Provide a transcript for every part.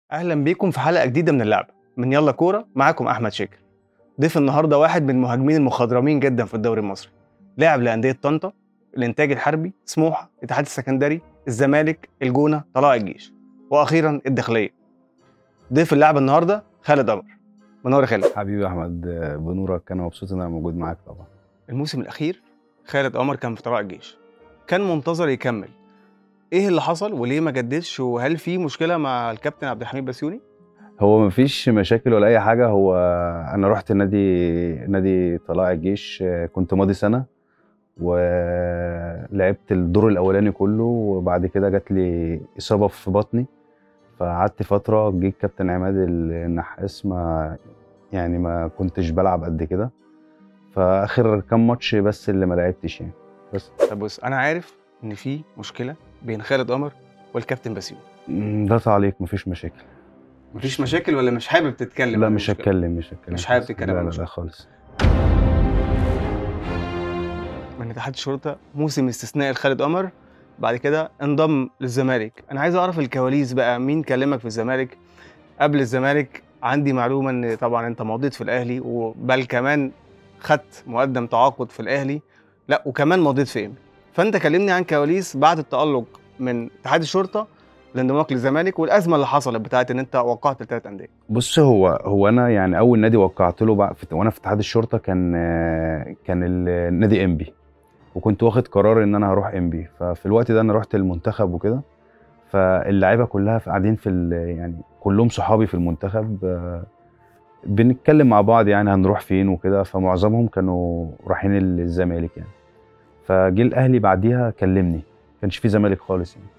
اهلا بيكم في حلقه جديده من اللعبه من يلا كوره معاكم احمد شاكر ضيف النهارده واحد من المهاجمين المخضرمين جدا في الدوري المصري لاعب لانديه طنطا الانتاج الحربي سموحه الاتحاد السكندري الزمالك الجونه طلائع الجيش واخيرا الداخليه ضيف اللعبه النهارده خالد قمر منور يا خالد حبيبي يا احمد آه، بنورك انا مبسوط ان انا موجود معاك طبعا الموسم الاخير خالد قمر كان في طلائع الجيش كان منتظر يكمل ايه اللي حصل وليه ما جددش وهل في مشكله مع الكابتن عبد الحميد بسيوني هو مفيش مشاكل ولا اي حاجه هو انا رحت نادي نادي طلائع الجيش آه، كنت ماضي سنه ولعبت الدور الاولاني كله وبعد كده جات لي اصابه في بطني فقعدت فتره جه الكابتن عماد النحاس ما يعني ما كنتش بلعب قد كده فاخر كام ماتش بس اللي ما لعبتش يعني بس طب بص انا عارف ان في مشكله بين خالد قمر والكابتن بسيوني م، ده تعليق مفيش مشاكل مفيش مشاكل ولا مش حابب تتكلم لا عن مش المشكلة؟ هتكلم مش هتكلم مش حابب خالص. تتكلم لا عن لا لا المشكلة. خالص من اتحاد الشرطه موسم استثنائي لخالد قمر بعد كده انضم للزمالك انا عايز اعرف الكواليس بقى مين كلمك في الزمالك قبل الزمالك عندي معلومه ان طبعا انت مضيت في الاهلي وبل كمان خدت مقدم تعاقد في الاهلي لا وكمان مضيت في ام فانت كلمني عن كواليس بعد التالق من اتحاد الشرطه لانضمامك للزمالك والازمه اللي حصلت بتاعت ان انت وقعت لثلاث انديه بص هو هو انا يعني اول نادي وقعت له بقى في وانا في اتحاد الشرطه كان آه، كان النادي انبي وكنت واخد قرار ان انا هروح انبي ففي الوقت ده انا رحت المنتخب وكده فاللعيبه كلها في- قاعدين في ال- يعني كلهم صحابي في المنتخب آه، بنتكلم مع بعض يعني هنروح فين وكده فمعظمهم كانوا رايحين الزمالك يعني فجه الاهلي بعديها كلمني كانش في زمالك خالص يعني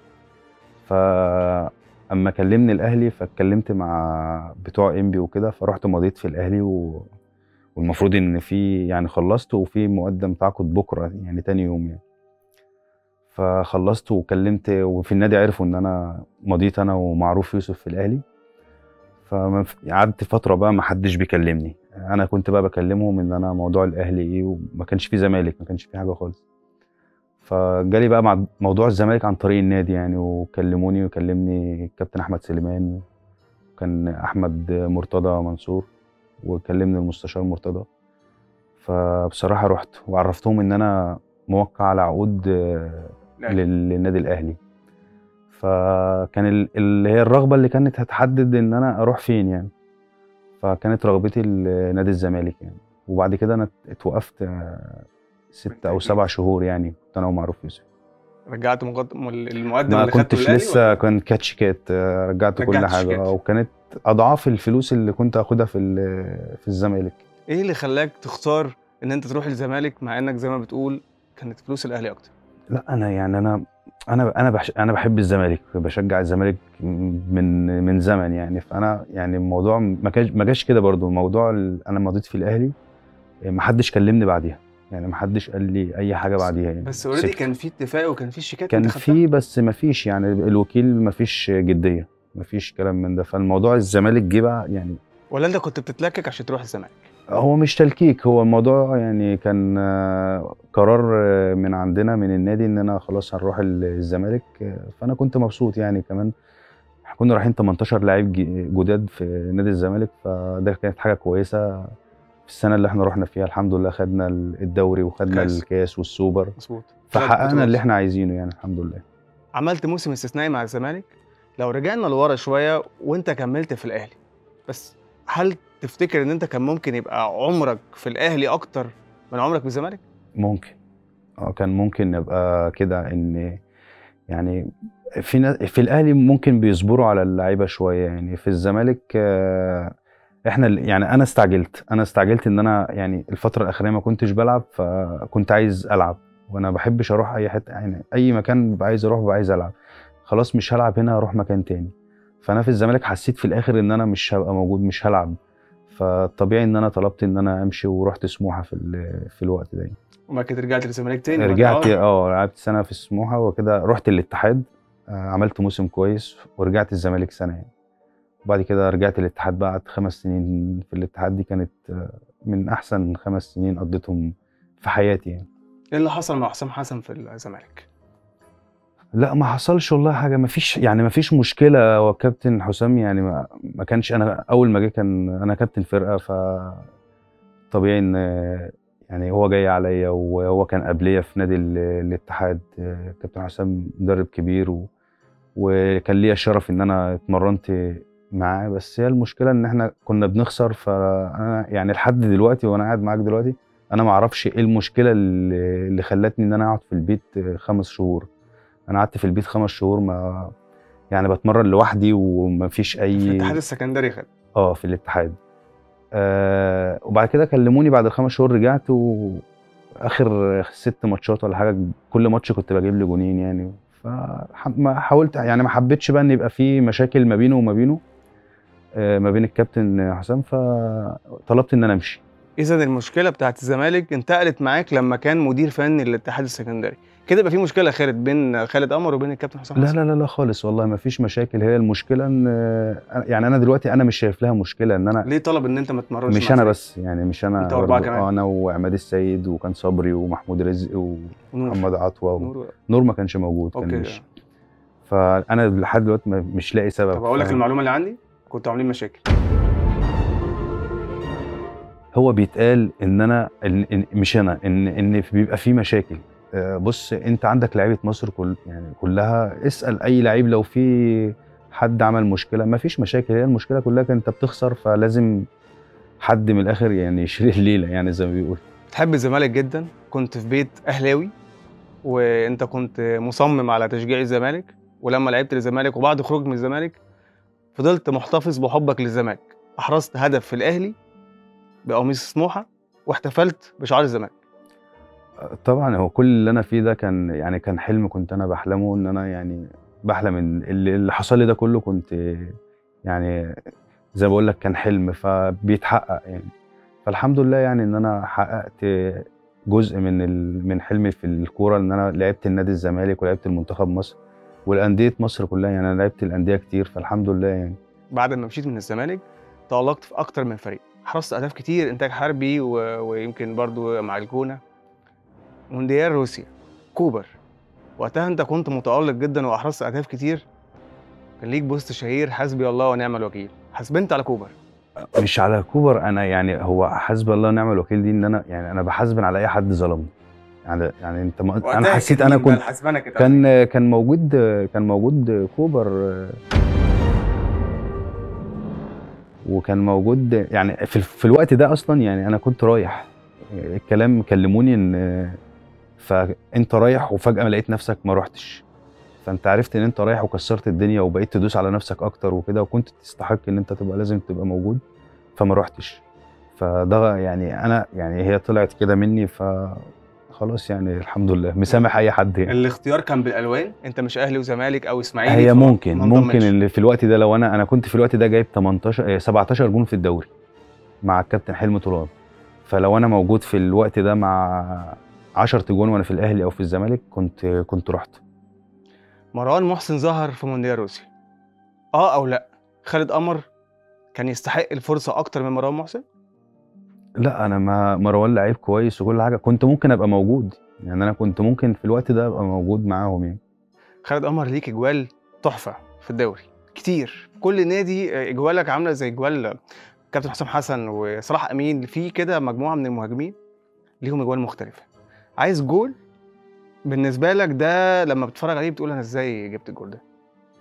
فاما كلمني الاهلي فاتكلمت مع بتوع انبي وكده فرحت مضيت في الاهلي و... والمفروض ان في يعني خلصت وفي مقدم تعاقد بكره يعني تاني يوم يعني فخلصت وكلمت وفي النادي عرفوا ان انا مضيت انا ومعروف يوسف في الاهلي فقعدت فتره بقى ما حدش بيكلمني انا كنت بقى بكلمهم ان انا موضوع الاهلي ايه وما كانش في زمالك ما كانش في حاجه خالص فجالي بقى مع موضوع الزمالك عن طريق النادي يعني وكلموني وكلمني الكابتن احمد سليمان وكان احمد مرتضى منصور وكلمني المستشار مرتضى فبصراحه رحت وعرفتهم ان انا موقع على عقود آه، لل- للنادي الاهلي فكان ال- اللي هي الرغبه اللي كانت هتحدد ان انا اروح فين يعني فكانت رغبتي ل- نادي الزمالك يعني وبعد كده انا اتوقفت آه، ست او سبع شهور يعني كنت انا ومعروف يوسف رجعت مقدم المقدم ما اللي خدته كنتش الأهلي لسه كان كاتشيكات آه، رجعت كل رجعت حاجه شيكات. آه، وكانت اضعاف الفلوس اللي كنت اخدها في ال- في الزمالك ايه اللي خلاك تختار ان انت تروح الزمالك مع انك زي ما بتقول كانت فلوس الاهلي اكتر لا انا يعني انا انا انا بحش انا بحب الزمالك بشجع الزمالك من من زمن يعني فانا يعني الموضوع ما كاش ما جاش كده برضو الموضوع ال- انا مضيت في الاهلي ما حدش كلمني بعديها يعني ما حدش قال لي اي حاجه بعديها يعني بس اوريدي سكت. كان في اتفاق وكان في شيكات كان انت خدتها. في بس ما فيش يعني الوكيل ما فيش جديه ما فيش كلام من ده فالموضوع الزمالك جه بقى يعني ولا انت كنت بتتلكك عشان تروح الزمالك هو مش تلكيك هو الموضوع يعني كان آه، قرار آه، من عندنا من النادي ان انا خلاص هنروح ال- الزمالك آه، فانا كنت مبسوط يعني كمان إحنا كنا رايحين 18 لعيب ج- جداد في نادي الزمالك فده كانت حاجه كويسه في السنه اللي احنا رحنا فيها الحمد لله خدنا الدوري وخدنا كاس. الكاس والسوبر مظبوط فحققنا اللي احنا عايزينه يعني الحمد لله عملت موسم استثنائي مع الزمالك لو رجعنا لورا شويه وانت كملت في الاهلي بس هل تفتكر ان انت كان ممكن يبقى عمرك في الاهلي اكتر من عمرك في الزمالك ممكن اه كان ممكن نبقى كده ان يعني في ناس في الاهلي ممكن بيصبروا على اللعيبه شويه يعني في الزمالك آه، احنا ال- يعني انا استعجلت انا استعجلت ان انا يعني الفتره الاخرانيه ما كنتش بلعب فكنت عايز العب وانا بحبش اروح اي حته يعني اي مكان ببقى عايز اروح ببقى عايز العب خلاص مش هلعب هنا هروح مكان تاني فانا في الزمالك حسيت في الاخر ان انا مش هبقى موجود مش هلعب فطبيعي ان انا طلبت ان انا امشي ورحت سموحه في ال- في الوقت ده وبعد كده رجعت للزمالك تاني بعد رجعت كده. اه لعبت سنه في سموحه وكده رحت الاتحاد آه، عملت موسم كويس ورجعت الزمالك سنه يعني وبعد كده رجعت الاتحاد بعد خمس سنين في الاتحاد دي كانت آه، من احسن خمس سنين قضيتهم في حياتي يعني ايه اللي حصل مع حسام حسن في الزمالك لا ما حصلش والله حاجه ما فيش يعني ما فيش مشكله هو كابتن حسام يعني ما, ما كانش انا اول ما جه كان انا كابتن فرقه ف طبيعي ان يعني هو جاي عليا وهو كان قبليا في نادي ال- الاتحاد كابتن حسام مدرب كبير و... وكان ليا الشرف ان انا اتمرنت معاه بس هي المشكله ان احنا كنا بنخسر فانا يعني لحد دلوقتي وانا قاعد معاك دلوقتي انا ما اعرفش ايه المشكله اللي اللي خلتني ان انا اقعد في البيت خمس شهور انا قعدت في البيت خمس شهور ما يعني بتمرن لوحدي ومفيش في اي الاتحاد السكندري خد اه في الاتحاد آه وبعد كده كلموني بعد الخمس شهور رجعت واخر ست ماتشات ولا حاجه كل ماتش كنت بجيب لي جونين يعني فما حاولت يعني ما حبيتش بقى ان يبقى في مشاكل ما بينه وما بينه آه ما بين الكابتن حسام فطلبت ان انا امشي اذا المشكله بتاعت الزمالك انتقلت معاك لما كان مدير فني للاتحاد السكندري كده يبقى في مشكله يا خالد بين خالد قمر وبين الكابتن حسام لا حسن لا لا لا خالص والله ما فيش مشاكل هي المشكله ان يعني انا دلوقتي انا مش شايف لها مشكله ان انا ليه طلب ان انت ما تتمرنش مش مع انا زمالك؟ بس يعني مش انا أنت وأربعة برضو، كمان. آه، انا وعماد السيد وكان صبري ومحمود رزق نور ومحمد عطوه و... نور نور ما كانش موجود كان اوكي ماشي فانا لحد دلوقتي ما- مش لاقي سبب طب اقول لك ف- المعلومه اللي عندي كنتوا عاملين مشاكل هو بيتقال ان انا إن إن مش انا ان ان بيبقى في مشاكل آه، بص انت عندك لعيبه مصر كل يعني كلها اسال اي لعيب لو في حد عمل مشكله ما فيش مشاكل هي المشكله كلها كان انت بتخسر فلازم حد من الاخر يعني يشيل الليله يعني زي ما بيقول بتحب الزمالك جدا كنت في بيت اهلاوي وانت كنت مصمم على تشجيع الزمالك ولما لعبت للزمالك وبعد خروج من الزمالك فضلت محتفظ بحبك للزمالك احرزت هدف في الاهلي بقميص سموحه واحتفلت بشعار الزمالك طبعا هو كل اللي انا فيه ده كان يعني كان حلم كنت انا بحلمه ان انا يعني بحلم ان اللي اللي حصل لي ده كله كنت يعني زي ما بقول لك كان حلم فبيتحقق يعني فالحمد لله يعني ان انا حققت جزء من ال- من حلمي في الكوره ان انا لعبت النادي الزمالك ولعبت المنتخب مصر والانديه مصر كلها يعني انا لعبت الانديه كتير فالحمد لله يعني بعد ما مشيت من الزمالك تألقت في اكتر من فريق حرزت اهداف كتير انتاج حربي و... ويمكن برضو مع الجونه مونديال روسيا كوبر وقتها انت كنت متألق جدا واحرزت اهداف كتير كان ليك بوست شهير حسبي الله ونعم الوكيل حسبنت على كوبر مش على كوبر انا يعني هو حسبي الله ونعم الوكيل دي ان انا يعني انا بحاسبن على اي حد ظلمني يعني يعني انت ما انا حسيت انا كنت كان كان موجود كان موجود كوبر وكان موجود يعني في, في الوقت ده اصلا يعني انا كنت رايح الكلام كلموني ان فانت رايح وفجاه لقيت نفسك ما رحتش فانت عرفت ان انت رايح وكسرت الدنيا وبقيت تدوس على نفسك اكتر وكده وكنت تستحق ان انت تبقى لازم تبقى موجود فما رحتش فده يعني انا يعني هي طلعت كده مني ف خلاص يعني الحمد لله مسامح اي حد يعني. الاختيار كان بالالوان انت مش اهلي وزمالك او اسماعيلي هي فما- ممكن ما ممكن انضمتش. اللي في الوقت ده لو انا انا كنت في الوقت ده جايب 18 آه، 17 جون في الدوري مع الكابتن حلمي طولان فلو انا موجود في الوقت ده مع 10 جون وانا في الاهلي او في الزمالك كنت كنت رحت مروان محسن ظهر في مونديال روسيا اه او لا خالد قمر كان يستحق الفرصه اكتر من مروان محسن لا انا ما مروان لعيب كويس وكل حاجه كنت ممكن ابقى موجود يعني انا كنت ممكن في الوقت ده ابقى موجود معاهم يعني خالد قمر ليك اجوال تحفه في الدوري كتير كل نادي آه، اجوالك عامله زي اجوال كابتن حسام حسن وصلاح امين في كده مجموعه من المهاجمين ليهم اجوال مختلفه عايز جول بالنسبه لك ده لما بتتفرج عليه بتقول انا ازاي جبت الجول ده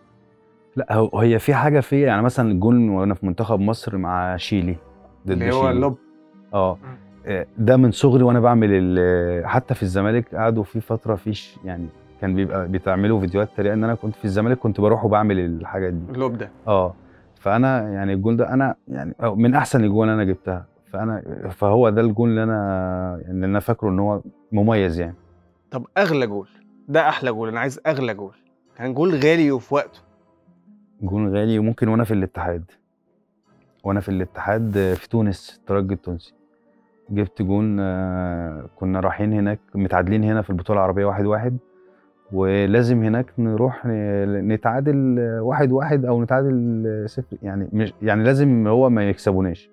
لا هو هي في حاجه فيا يعني مثلا الجول وانا في منتخب مصر مع شيلي ضد اللي هو شيلي. اللوب اه آه، ده من صغري وانا بعمل ال- حتى في الزمالك قعدوا في فتره فيش يعني كان بيبقى بيتعملوا فيديوهات تريقه ان انا كنت في الزمالك كنت بروح وبعمل الحاجات دي اللوب ده اه فانا يعني الجول ده انا يعني أو من احسن الجول انا جبتها فانا فهو ده الجول اللي انا يعني اللي انا فاكره ان هو مميز يعني طب اغلى جول ده احلى جول انا عايز اغلى جول كان جول غالي وفي وقته جول غالي وممكن وانا في الاتحاد وانا في الاتحاد في تونس الترجي التونسي جبت جون آه، كنا رايحين هناك متعادلين هنا في البطوله العربيه واحد واحد ولازم هناك نروح ن- نتعادل واحد واحد او نتعادل صفر يعني مش يعني لازم هو ما يكسبوناش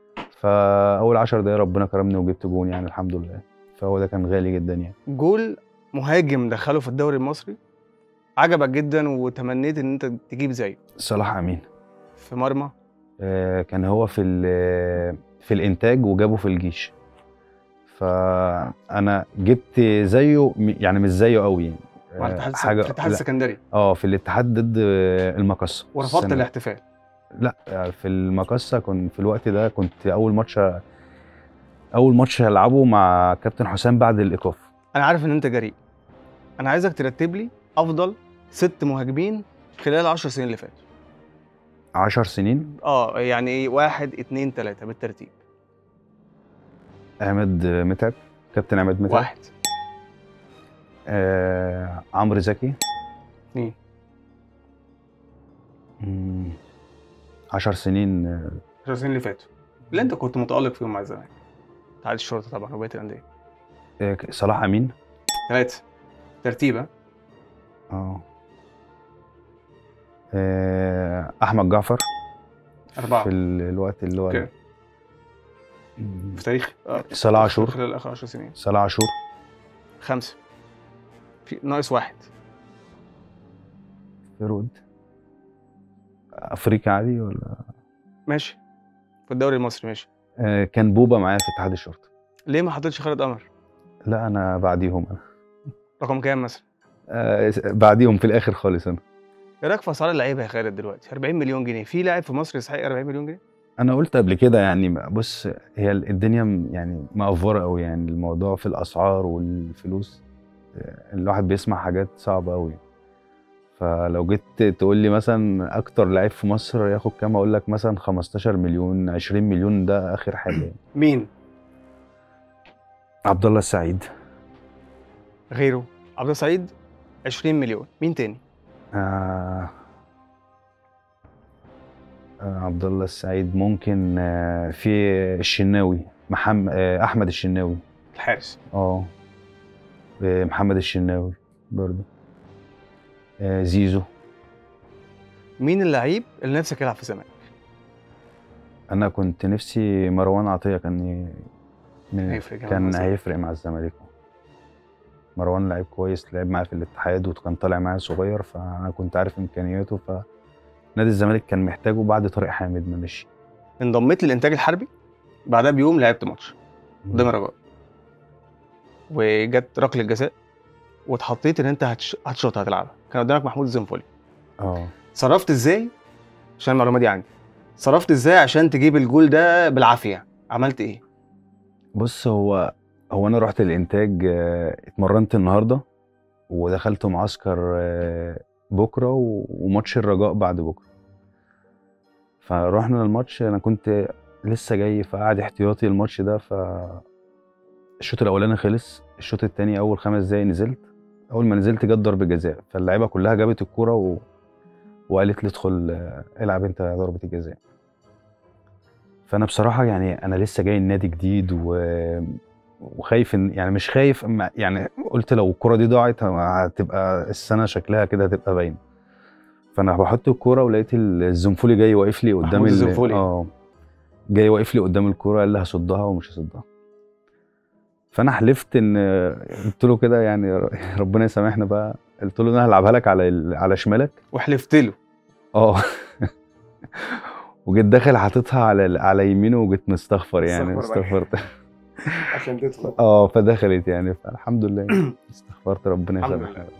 فاول عشر دقايق ربنا كرمني وجبت جون يعني الحمد لله فهو ده كان غالي جدا يعني جول مهاجم دخله في الدوري المصري عجبك جدا وتمنيت ان انت تجيب زيه صلاح امين في مرمى آه، كان هو في ال- في الانتاج وجابه في الجيش فانا جبت زيه م- يعني مش زيه قوي يعني مع آه، الاتحاد حاجه في الاتحاد لا، السكندري اه في الاتحاد ضد آه، المقصه ورفضت السنة- الاحتفال لا آه، في المقصه كنت في الوقت ده كنت اول ماتش اول ماتش هلعبه مع كابتن حسام بعد الايقاف انا عارف ان انت جريء انا عايزك ترتب لي افضل ست مهاجمين خلال 10 سنين اللي فاتوا 10 سنين اه يعني ايه واحد اتنين تلاته بالترتيب عماد متعب كابتن عماد متعب واحد آه عمرو زكي اتنين مم، 10 سنين آه، 10 سنين اللي فاتوا اللي انت كنت متالق فيهم مع الزمالك اتحاد الشرطه طبعا وبقيه الانديه آه، صلاح امين ثلاثه ترتيبه اه آه، احمد جعفر اربعه في ال- الوقت اللي هو اوكي. مم، في تاريخ آه، صلاح عاشور خلال اخر 10 سنين صلاح عاشور خمسه في ناقص واحد فرود افريقيا عادي ولا ماشي في الدوري المصري ماشي آه، كان بوبا معايا في اتحاد الشرطه ليه ما حطيتش خالد قمر لا انا بعديهم انا رقم كام مثلا آه، بعديهم في الاخر خالص انا ايه رايك في اسعار اللعيبه يا خالد دلوقتي 40 مليون جنيه في لاعب في مصر يستحق 40 مليون جنيه انا قلت قبل كده يعني بص هي الدنيا م- يعني مأفورة قوي يعني الموضوع في الاسعار والفلوس آه، الواحد بيسمع حاجات صعبة قوي فلو جيت تقول لي مثلا اكتر لعيب في مصر ياخد كام اقول لك مثلا 15 مليون 20 مليون ده اخر حاجة يعني. مين عبد الله السعيد غيره عبد السعيد 20 مليون مين تاني آه آه عبد الله السعيد ممكن آه في الشناوي محمد آه احمد الشناوي الحارس اه آه، محمد الشناوي برضه آه زيزو مين اللعيب اللي نفسك يلعب في الزمالك انا كنت نفسي مروان عطيه كان ي- من هيفرق كمان مع كان الزمالك. هيفرق مع الزمالك مروان لعيب كويس لعب معايا في الاتحاد وكان طالع معايا صغير فانا كنت عارف امكانياته فنادي الزمالك كان محتاجه بعد طارق حامد ما مشي انضميت للانتاج الحربي بعدها بيوم لعبت ماتش قدام الرجاء وجت ركله جزاء واتحطيت ان انت هتش... هتشوط هتلعبها كان قدامك محمود الزنفولي اه صرفت ازاي عشان المعلومه دي عندي صرفت ازاي عشان تجيب الجول ده بالعافيه عملت ايه بص هو هو انا رحت الانتاج آه، اتمرنت النهارده ودخلت معسكر آه، بكره و- وماتش الرجاء بعد بكره فروحنا الماتش انا كنت لسه جاي فقعد احتياطي الماتش ده ف الشوط الاولاني خلص الشوط التاني اول خمس دقايق نزلت اول ما نزلت جت ضربه جزاء فاللعيبه كلها جابت الكوره و... وقالت لي ادخل آه، العب انت ضربه الجزاء فانا بصراحه يعني انا لسه جاي النادي جديد و... وخايف ان يعني مش خايف أما يعني قلت لو الكره دي ضاعت هتبقى السنه شكلها كده هتبقى باينه فانا بحط الكوره ولقيت الزنفولي جاي واقف لي قدام محمود ال- الزنفولي. اه جاي واقف لي قدام الكوره قال لي هصدها ومش هصدها فانا حلفت ان قلت له كده يعني ربنا يسامحنا بقى قلت له انا هلعبها لك على ال- على شمالك وحلفت له اه وجيت داخل حاططها على على يمينه وجيت مستغفر يعني استغفر بقى. استغفرت عشان تدخل اه فدخلت يعني فالحمد لله استغفرت ربنا الحمد يسامحنا لله